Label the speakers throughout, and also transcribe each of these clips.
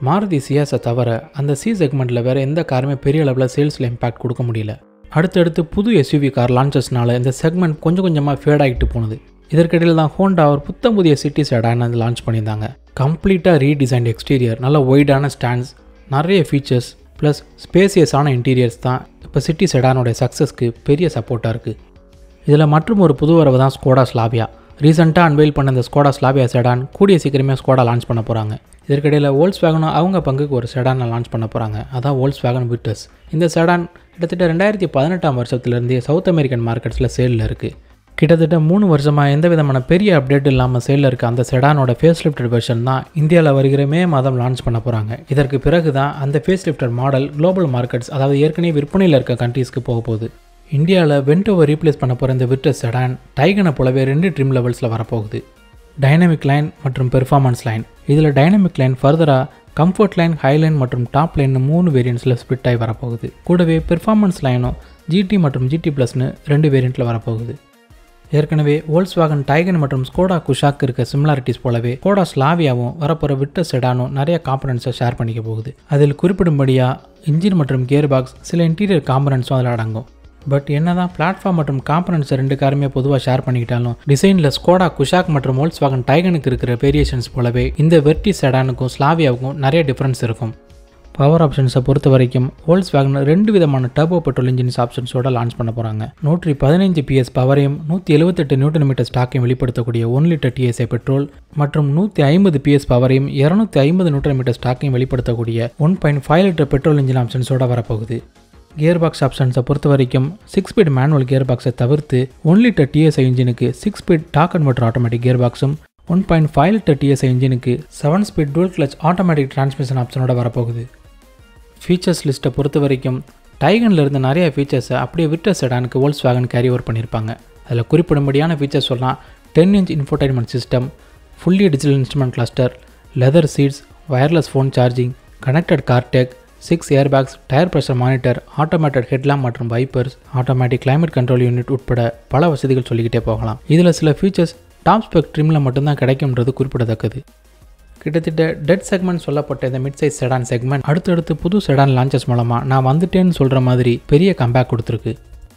Speaker 1: மாருதி சியாஸை தவிர அந்த சி செக்மெண்ட்டில் வேறு எந்த காருமே பெரிய அளவில் சேல்ஸில் இம்பாக்ட் கொடுக்க முடியல அடுத்தடுத்து புது எஸ்யூவி கார் லான்ச்சஸ்னால இந்த செக்மெண்ட் கொஞ்சம் கொஞ்சமாக ஃபேட் ஆகிட்டு போனது இதற்கிடையில் தான் ஹோண்டா ஒரு புத்தம் புதிய சிட்டி செடான் வந்து லான்ச் பண்ணியிருந்தாங்க கம்ப்ளீட்டாக ரீடிசைன்ட் எக்ஸ்டீரியர் நல்ல ஒய்டான ஸ்டாண்ட்ஸ் நிறைய ஃபீச்சர்ஸ் ப்ளஸ் ஸ்பேசியஸான இன்டீரியர்ஸ் தான் இப்போ சிட்டி செடானோட சக்ஸஸ்க்கு பெரிய சப்போர்ட்டாக இருக்குது இதில் மற்றும் ஒரு புது வரவு தான் ஸ்கோடா ஸ்லாவியா ரீசெண்டாக அன்வெயில் பண்ண இந்த ஸ்கோடா ஸ்லாவியா செடான் கூடிய சீக்கிரமே ஸ்கோடா லான்ச் பண்ண போகிறாங்க இதற்கிடையில் வோல்ஸ் வேகனும் அவங்க பங்குக்கு ஒரு செடானை லான்ச் பண்ண போகிறாங்க அதான் வோல்ஸ் வேகன் விட்டஸ் இந்த செடான் கிட்டத்தட்ட ரெண்டாயிரத்தி பதினெட்டாம் வருஷத்துலேருந்தே சவுத் அமெரிக்கன் மார்க்கெட்ஸில் சேலில் இருக்குது கிட்டத்தட்ட மூணு வருஷமாக எந்த விதமான பெரிய அப்டேட் இல்லாமல் சேலில் இருக்க அந்த செடானோட ஃபேஸ் லிஃப்டட் வெர்ஷன் தான் இந்தியாவில் வருகிற மே மாதம் லான்ச் பண்ண போகிறாங்க இதற்கு பிறகு தான் அந்த face lifted model global markets அதாவது ஏற்கனவே விற்பனையில் இருக்க கண்ட்ரீஸ்க்கு போக போகுது இந்தியாவில் வென்டோவை ரீப்ளேஸ் பண்ண போகிற இந்த விட்ட செடான் டைகனை போலவே ரெண்டு ட்ரிம் லெவல்ஸில் வரப்போகுது டைனமிக் லைன் மற்றும் பெர்ஃபார்மன்ஸ் லைன் இதில் டைனமிக் லைன் ஃபர்தராக கம்ஃபர்ட் லைன் ஹைலைன் மற்றும் டாப் லைன் மூணு வேரியண்ட்ஸில் ஸ்ப்ளிட் ஆகி வரப்போகுது கூடவே பெர்ஃபார்மன்ஸ் லைனும் ஜிடி மற்றும் ஜிடி ப்ளஸ்னு ரெண்டு வேரியண்ட்டில் வரப்போகுது ஏற்கனவே வோல்ஸ் வாகன் டைகன் மற்றும் ஸ்கோடா குஷாக் இருக்க சிமிலாரிட்டிஸ் போலவே ஸ்கோடா ஸ்லாவியாவும் வரப்போகிற விட்ட செடானும் நிறைய காம்பனன்ட்ஸை ஷேர் பண்ணிக்க போகுது அதில் குறிப்பிடும்படியாக இன்ஜின் மற்றும் கியர் பாக்ஸ் சில இன்டீரியர் காம்பனன்ட்ஸும் அதில் அடங்கும் பட் என்னதான் பிளாட்ஃபார்ம் மற்றும் காம்பனன்ட்ஸ் ரெண்டு காருமே பொதுவாக ஷேர் பண்ணிக்கிட்டாலும் டிசைனில் ஸ்கோடா குஷாக் மற்றும் வோல்ஸ் வாகன் டைகனுக்கு இருக்கிற வேரியேஷன்ஸ் போலவே இந்த வெர்டி செடானுக்கும் ஸ்லாவியாவுக்கும் நிறைய டிஃப்ரென்ஸ் இருக்கும் பவர் ஆப்ஷன்ஸை பொறுத்த வரைக்கும் வோல்ஸ் வேகன் ரெண்டு விதமான டர்போ பெட்ரோல் இன்ஜின்ஸ் ஆப்ஷன்ஸோட லான்ச் பண்ண போகிறாங்க நூற்றி பதினைஞ்சு பிஎஸ் பவரையும் நூற்றி எழுபத்தெட்டு நியூட்டன் மீட்டர் ஸ்டாக்கையும் வெளிப்படுத்தக்கூடிய ஒன் லிட்டர் டிஎஸ்ஐ பெட்ரோல் மற்றும் நூற்றி ஐம்பது பிஎஸ் பவரையும் இரநூத்தி ஐம்பது நியூட்டன் மீட்டர் ஸ்டாக்கையும் வெளிப்படுத்தக்கூடிய one point five litre petrol engine ஆப்ஷன்ஸோட வரப்போகுது கியர் பாக்ஸ் ஆப்ஷன்ஸை பொறுத்த வரைக்கும் சிக்ஸ் ஸ்பீட் மேனுவல் கியர் பாக்ஸை தவிர்த்து ஒன் லிட்டர் டிஎஸ்ஐ இன்ஜினுக்கு six speed torque converter automatic gear பாக்ஸும் one point five litre TSI இன்ஜினுக்கு seven speed dual clutch automatic transmission ஆப்ஷனோட வரப்போகுது ஃபீச்சர்ஸ் லிஸ்ட்டை பொறுத்த வரைக்கும் டைகனில் இருந்த நிறைய ஃபீச்சர்ஸை அப்படியே விட்ட செடானுக்கு வோல்ஸ் வேகன் கேரி ஓவர் பண்ணியிருப்பாங்க அதில் குறிப்பிடும்படியான ஃபீச்சர்ஸ் சொல்லலாம் ten inch infotainment system fully digital instrument cluster leather seats wireless phone charging connected car tech six airbags tyre pressure monitor automated headlamp மற்றும் wipers automatic climate control unit உட்பட பல வசதிகள் சொல்லிக்கிட்டே போகலாம் இதில் சில ஃபீச்சர்ஸ் டாப் ஸ்பெக் ட்ரிமில் மட்டும்தான் கிடைக்கும்ன்றது குறிப்பிடத்தக்கது கிட்டத்தட்ட டெட் செக்மெண்ட் சொல்லப்பட்ட இந்த மிட் சைஸ் செடான் செக்மெண்ட் அடுத்தடுத்து புது செடான் லான்ச்சஸ் மூலமாக நான் வந்துட்டேன்னு சொல்கிற மாதிரி பெரிய கம்பேக் கொடுத்துருக்கு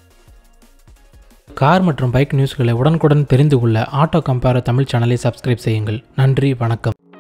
Speaker 1: கார் மற்றும் பைக் நியூஸ்களை உடனுக்குடன் தெரிந்து கொள்ள ஆட்டோ கம்பேர தமிழ் சேனலை சப்ஸ்கிரைப் செய்யுங்கள் நன்றி வணக்கம்